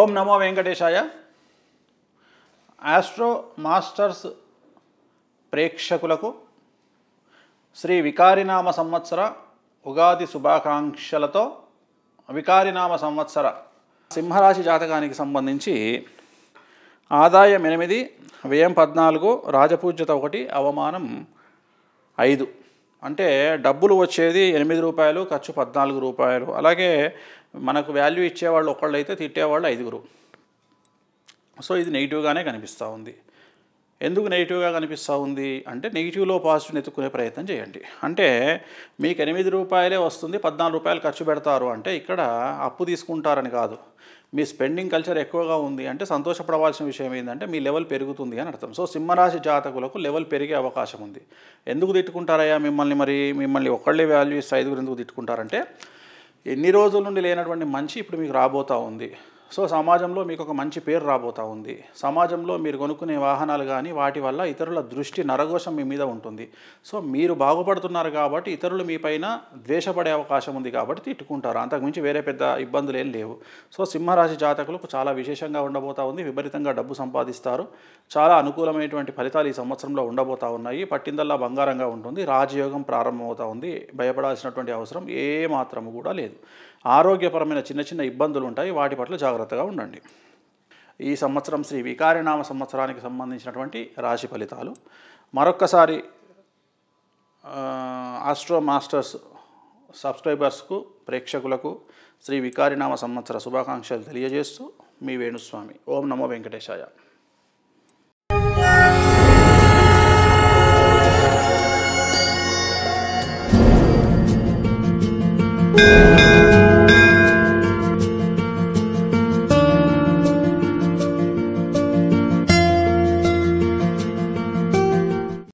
ఓం నమో వెంకటేశాయ astro masters ప్రేక్షకులకు శ్రీ వికారినామ సంవత్సర ఉగాది శుభాకాంక్షలతో వికారినామ సంవత్సర సింహరాశి జాతకానికి సంబంధించి ఆదాయం ఎనిమిది వ్యయం పద్నాలుగు రాజపూజ్యత ఒకటి అవమానం ఐదు అంటే డబ్బులు వచ్చేది ఎనిమిది రూపాయలు ఖర్చు పద్నాలుగు రూపాయలు అలాగే మనకు వాల్యూ ఇచ్చేవాళ్ళు ఒకళ్ళు అయితే తిట్టేవాళ్ళు ఐదుగురు సో ఇది నెగిటివ్గానే కనిపిస్తూ ఉంది ఎందుకు నెగిటివ్గా కనిపిస్తూ ఉంది అంటే నెగిటివ్లో పాజిటివ్ని ఎత్తుకునే ప్రయత్నం చేయండి అంటే మీకు ఎనిమిది రూపాయలే వస్తుంది పద్నాలుగు రూపాయలు ఖర్చు పెడతారు అంటే ఇక్కడ అప్పు తీసుకుంటారని కాదు మీ స్పెండింగ్ కల్చర్ ఎక్కువగా ఉంది అంటే సంతోషపడవలసిన విషయం ఏంటంటే మీ లెవెల్ పెరుగుతుంది అని అర్థం సో సింహరాశి జాతకులకు లెవెల్ పెరిగే అవకాశం ఉంది ఎందుకు తిట్టుకుంటారయ్యా మిమ్మల్ని మరి మిమ్మల్ని ఒక్కళ్ళే వాల్యూ ఇస్తే ఐదుగురు ఎందుకు తిట్టుకుంటారంటే ఎన్ని రోజుల నుండి లేనటువంటి మంచి ఇప్పుడు మీకు రాబోతూ ఉంది సో సమాజంలో మీకు ఒక మంచి పేరు రాబోతూ ఉంది సమాజంలో మీరు కొనుక్కునే వాహనాలు కానీ వాటి వల్ల ఇతరుల దృష్టి నరఘోషం మీ మీద ఉంటుంది సో మీరు బాగుపడుతున్నారు కాబట్టి ఇతరులు మీ పైన ద్వేషపడే అవకాశం ఉంది కాబట్టి తిట్టుకుంటారు అంతకుమించి వేరే పెద్ద ఇబ్బందులు ఏం లేవు సో సింహరాశి జాతకులకు చాలా విశేషంగా ఉండబోతా ఉంది విపరీతంగా డబ్బు సంపాదిస్తారు చాలా అనుకూలమైనటువంటి ఫలితాలు ఈ సంవత్సరంలో ఉండబోతా ఉన్నాయి పట్టిందల్లా బంగారంగా ఉంటుంది రాజయోగం ప్రారంభమవుతా ఉంది భయపడాల్సినటువంటి అవసరం ఏ మాత్రము కూడా లేదు ఆరోగ్యపరమైన చిన్న చిన్న ఇబ్బందులు ఉంటాయి వాటి పట్ల జాగ్రత్తగా ఉండండి ఈ సంవత్సరం శ్రీ వికారినామ సంవత్సరానికి సంబంధించినటువంటి రాశి ఫలితాలు మరొక్కసారి ఆ, ఆస్ట్రో మాస్టర్స్ సబ్స్క్రైబర్స్కు ప్రేక్షకులకు శ్రీ వికారినామ సంవత్సర శుభాకాంక్షలు తెలియజేస్తూ మీ వేణుస్వామి ఓం నమో వెంకటేశాయ thank you